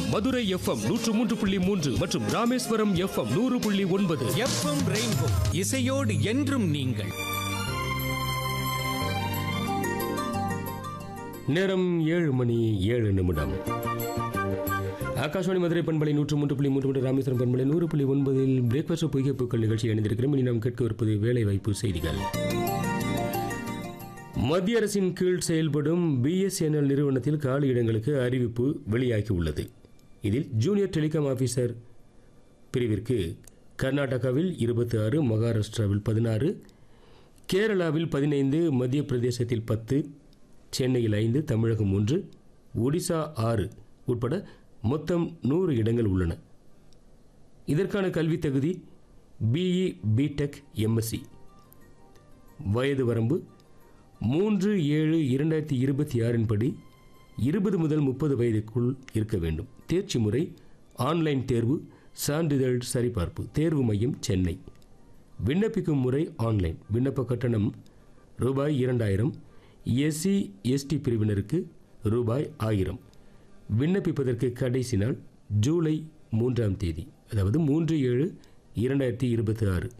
Madurai FM நூற்று மூன்று புள்ளி மூன்று மற்றும் ராமேஸ்வரம் எஃப்எம் நூறு புள்ளி ஒன்பது எஃப்எம் ரெயின்போ இசையோடு என்றும் நீங்கள் நேரம் ஏழு மணி ஏழு நிமிடம் ஆகாஷ்வாணி மதுரை பண்பலை நூற்று மூன்று புள்ளி மூன்று மற்றும் ராமேஸ்வரம் பண்பலை நூறு புள்ளி ஒன்பதில் பிரேக்ஃபாஸ்ட் பொய்கை பூக்கள் நிகழ்ச்சி இணைந்திருக்கிறோம் இனி நாம் கேட்கவிருப்பது வேலை வாய்ப்பு செய்திகள் மத்திய அரசின் கீழ் செயல்படும் பிஎஸ்என்எல் நிறுவனத்தில் காலி இடங்களுக்கு அறிவிப்பு வெளியாகியுள்ளது இதில் ஜூனியர் டெலிகாம் ஆஃபீஸர் பிரிவிற்கு கர்நாடகாவில் இருபத்தி ஆறு மகாராஷ்டிராவில் பதினாறு கேரளாவில் பதினைந்து மத்திய பிரதேசத்தில் பத்து சென்னையில் ஐந்து தமிழகம் ஒன்று ஒடிசா ஆறு உட்பட மொத்தம் நூறு இடங்கள் உள்ளன இதற்கான கல்வி தகுதி பிஇ பிடெக் எம்எஸ்சி வயது வரம்பு மூன்று ஏழு இரண்டாயிரத்தி இருபத்தி ஆறின் படி இருபது முதல் முப்பது வயதுக்குள் இருக்க வேண்டும் தேர்ச்சி முறை ஆன்லைன் தேர்வு சான்றிதழ் சரிபார்ப்பு தேர்வு மையம் சென்னை விண்ணப்பிக்கும் முறை ஆன்லைன் விண்ணப்ப கட்டணம் ரூபாய் இரண்டாயிரம் எஸ்சி எஸ்டி பிரிவினருக்கு ரூபாய் ஆயிரம் விண்ணப்பிப்பதற்கு கடைசி நாள் ஜூலை மூன்றாம் தேதி அதாவது மூன்று ஏழு இரண்டாயிரத்தி இருபத்தி ஆறு